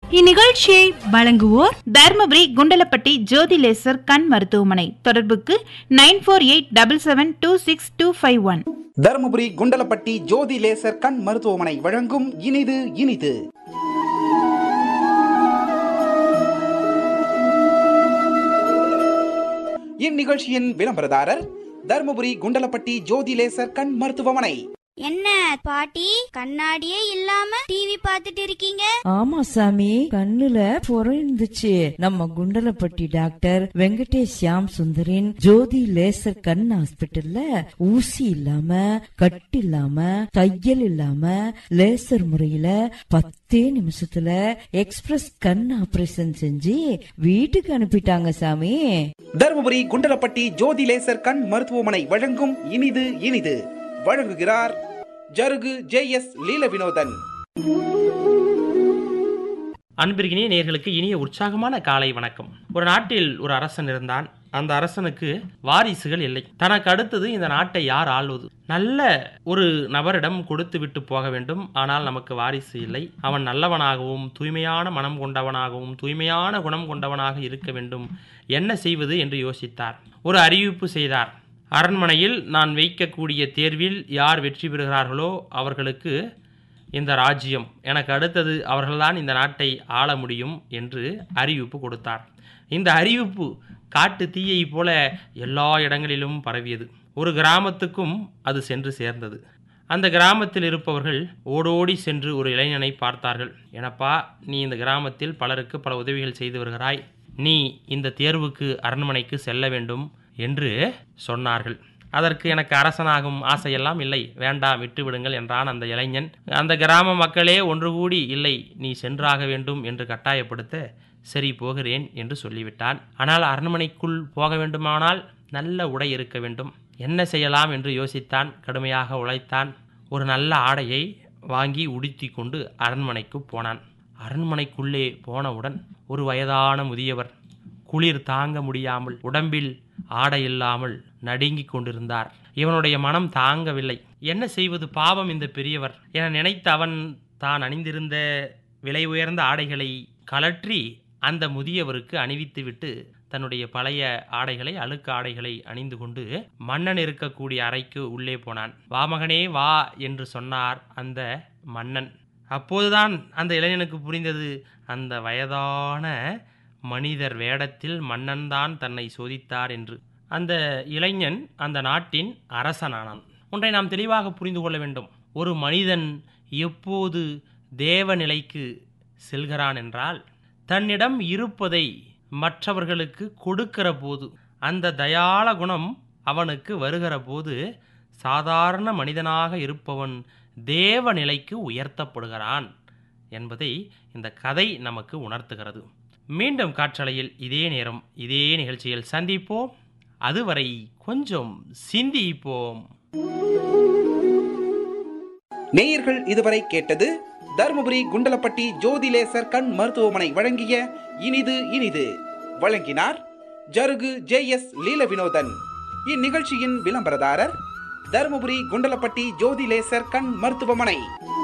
இந்நிகழ்ச்சியை வழங்குவோர் தர்மபுரி குண்டலப்பட்டி ஜோதி லேசர் கண் மருத்துவமனை தொடர்புக்கு nine four eight double seven two six two five one Dharmapuri Kundalapatti Jothi laser கண் மருத்துவமனை வழங்கும் இனிது இனிது இந்நிகழ்ச்சியின் விளம்பரதாரர் தருமபுரி குண்டலப்பட்டி ஜோதி லேசர் கண் மருத்துவமனை என்ன பாட்டி கண்ணாடியே இல்லாம டிவி பார்த்துட்டு இருக்கீங்க ஆமா சாமி கண்ணுல புறம் இருந்துச்சு நம்ம குண்டலப்பட்டி டாக்டர் வெங்கடேஷ் ஷியாம் சுந்தரின் ஜோதி லேசர் கண் ஹாஸ்பிடல்ல ஊசி இல்லாம கட்டு இல்லாம தையல் இல்லாம லேசர் முறையில பத்தே நிமிஷத்துல எக்ஸ்பிரஸ் கண் ஆபரேஷன் செஞ்சு வீட்டுக்கு அனுப்பிட்டாங்க சாமி தருமபுரி குண்டலப்பட்டி ஜோதி லேசர் கண் மருத்துவமனை வழங்கும் இனிது இனிது வழங்குகிறார் ஜருகு ஜே எஸ் லீல வினோதன் அன்பிற்கினிய நேர்களுக்கு இனிய உற்சாகமான காலை வணக்கம் ஒரு நாட்டில் ஒரு அரசன் இருந்தான் அந்த அரசனுக்கு வாரிசுகள் இல்லை தனக்கு அடுத்தது இந்த நாட்டை யார் ஆள்வது நல்ல ஒரு நபரிடம் கொடுத்து விட்டு போக வேண்டும் ஆனால் நமக்கு வாரிசு இல்லை அவன் நல்லவனாகவும் தூய்மையான மனம் கொண்டவனாகவும் தூய்மையான குணம் கொண்டவனாக இருக்க வேண்டும் என்ன செய்வது என்று யோசித்தார் ஒரு அறிவிப்பு செய்தார் அரண்மனையில் நான் வைக்கக்கூடிய தேர்வில் யார் வெற்றி பெறுகிறார்களோ அவர்களுக்கு இந்த ராஜ்யம் எனக்கு அடுத்தது அவர்கள்தான் இந்த நாட்டை ஆள முடியும் என்று அறிவிப்பு கொடுத்தார் இந்த அறிவிப்பு காட்டு தீயை போல எல்லா இடங்களிலும் பரவியது ஒரு கிராமத்துக்கும் அது சென்று சேர்ந்தது அந்த கிராமத்தில் இருப்பவர்கள் ஓடோடி சென்று ஒரு இளைஞனை பார்த்தார்கள் எனப்பா நீ இந்த கிராமத்தில் பலருக்கு பல உதவிகள் செய்து வருகிறாய் நீ இந்த தேர்வுக்கு அரண்மனைக்கு செல்ல வேண்டும் என்று சொன்னார்கள் அதற்கு எனக்கு அரசனாகும் ஆசையெல்லாம் இல்லை வேண்டாம் விட்டு விடுங்கள் என்றான் அந்த இளைஞன் அந்த கிராம மக்களே ஒன்று கூடி இல்லை நீ சென்றாக வேண்டும் என்று கட்டாயப்படுத்த சரி போகிறேன் என்று சொல்லிவிட்டான் ஆனால் அரண்மனைக்குள் போக வேண்டுமானால் நல்ல உடை இருக்க வேண்டும் என்ன செய்யலாம் என்று யோசித்தான் கடுமையாக உழைத்தான் ஒரு நல்ல ஆடையை வாங்கி உடுத்தி கொண்டு அரண்மனைக்கு போனான் அரண்மனைக்குள்ளே போனவுடன் ஒரு வயதான முதியவர் குளிர் தாங்க முடியாமல் உடம்பில் ஆடை இல்லாமல் நடுங்கிக் கொண்டிருந்தார் இவனுடைய மனம் தாங்கவில்லை என்ன செய்வது பாவம் இந்த பெரியவர் என நினைத்த அவன் தான் அணிந்திருந்த விலை உயர்ந்த ஆடைகளை கலற்றி அந்த முதியவருக்கு அணிவித்துவிட்டு தன்னுடைய பழைய ஆடைகளை அழுக்கு ஆடைகளை அணிந்து கொண்டு மன்னன் இருக்கக்கூடிய அறைக்கு உள்ளே போனான் வா மகனே வா என்று சொன்னார் அந்த மன்னன் அப்போதுதான் அந்த இளைஞனுக்கு புரிந்தது அந்த வயதான மனிதர் வேடத்தில் மன்னன்தான் தன்னை சோதித்தார் என்று அந்த இளைஞன் அந்த நாட்டின் அரசனானான் ஒன்றை நாம் தெளிவாக புரிந்து கொள்ள வேண்டும் ஒரு மனிதன் எப்போது தேவ நிலைக்கு செல்கிறான் என்றால் தன்னிடம் இருப்பதை மற்றவர்களுக்கு கொடுக்கிற போது அந்த தயாள குணம் அவனுக்கு வருகிற போது சாதாரண மனிதனாக இருப்பவன் தேவ நிலைக்கு உயர்த்தப்படுகிறான் என்பதை இந்த கதை நமக்கு உணர்த்துகிறது மீண்டும் காற்றலையில் இதே நேரம் இதே நிகழ்ச்சியில் சந்திப்போம் அதுவரை கொஞ்சம் சிந்திப்போம் நேயர்கள் இதுவரை கேட்டது தருமபுரி குண்டலப்பட்டி ஜோதி லேசர் கண் மருத்துவமனை வழங்கிய இனிது இனிது வழங்கினார் ஜருகு ஜே எஸ் லீல வினோதன் இந்நிகழ்ச்சியின் விளம்பரதாரர் தருமபுரி குண்டலப்பட்டி ஜோதி லேசர் கண் மருத்துவமனை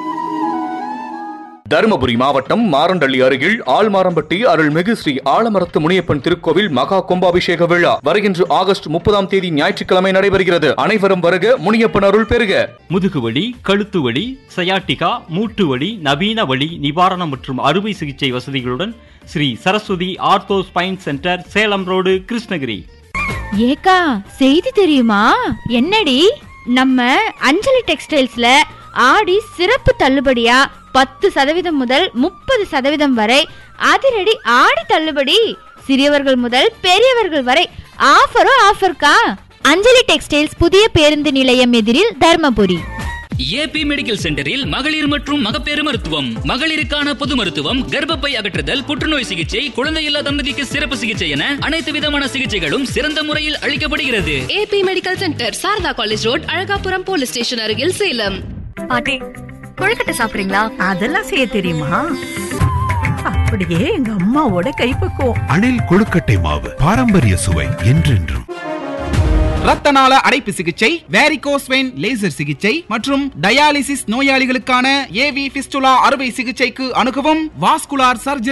தருமபுரி மாவட்டம் மாரண்டள்ளி அருகில் ஆழ்மாரம்பட்டி அருள்மிகு ஸ்ரீ ஆலமரத்து முனியப்பன் திருக்கோவில் மகா கும்பாபிஷேக விழா வருகின்ற ஆகஸ்ட் முப்பதாம் தேதி ஞாயிற்றுக்கிழமை நடைபெறுகிறது அனைவரும் வருக முனியப்பன் அருள் பெறுக முதுகுவலி கழுத்து வலி சயாட்டிகா மூட்டு வலி நவீன வலி நிவாரணம் மற்றும் அறுவை சிகிச்சை வசதிகளுடன் Sri Saraswathi ortho spine centre Salem road Krishnagiri ஏக்கா செய்தி தெரியுமா என்னடி நம்ம அஞ்சலி டெக்ஸ்டைல்ஸ்ல ஆடி சிறப்பு தள்ளுபடியா பத்து சதவீதம் முதல் முப்பது சதவீதம் வரை அதிரடி ஆடி தள்ளுபடி சிறியவர்கள் முதல் பெரியவர்கள் வரை ஆஃபரும் ஆஃபர்க்கா அஞ்சலி டெக்ஸ்டைல்ஸ் புதிய பேருந்து நிலையம் எதிரில் தர்மபுரி ஏபி மெடிக்கல் சென்டரில் மகளிர் மற்றும் மகப்பேறு மருத்துவம் மகளிருக்கான பொது மருத்துவம் கர்ப்பப்பை அகற்றுதல் புற்றுநோய் சிகிச்சை குழந்தையில்லா தம்பதிக்கு சிறப்பு சிகிச்சை என அனைத்து விதமான சிகிச்சைகளும் சிறந்த முறையில் அளிக்கப்படுகிறது AB medical centre Sarada college road Azhagapuram police station அருகில் சேலம் பாட்டி கொழுக்கட்டை சாப்பிடுறீங்களா அதெல்லாம் செய்ய தெரியுமா அப்படியே எங்க அம்மாவோட கைப்பக்குவம் அணில் கொழுக்கட்டை மாவு பாரம்பரிய சுவை என்றென்றும் இரத்த நாள அடைப்பு சிகிச்சை வேரிகோஸ் வெயின் லேசர் சிகிச்சை மற்றும் டயாலிசிஸ் நோயாளிகளுக்கான ஏவி பிஸ்டுலா அறுவை சிகிச்சைக்கு அணுகவும் வாஸ்குலார் சர்ஜரி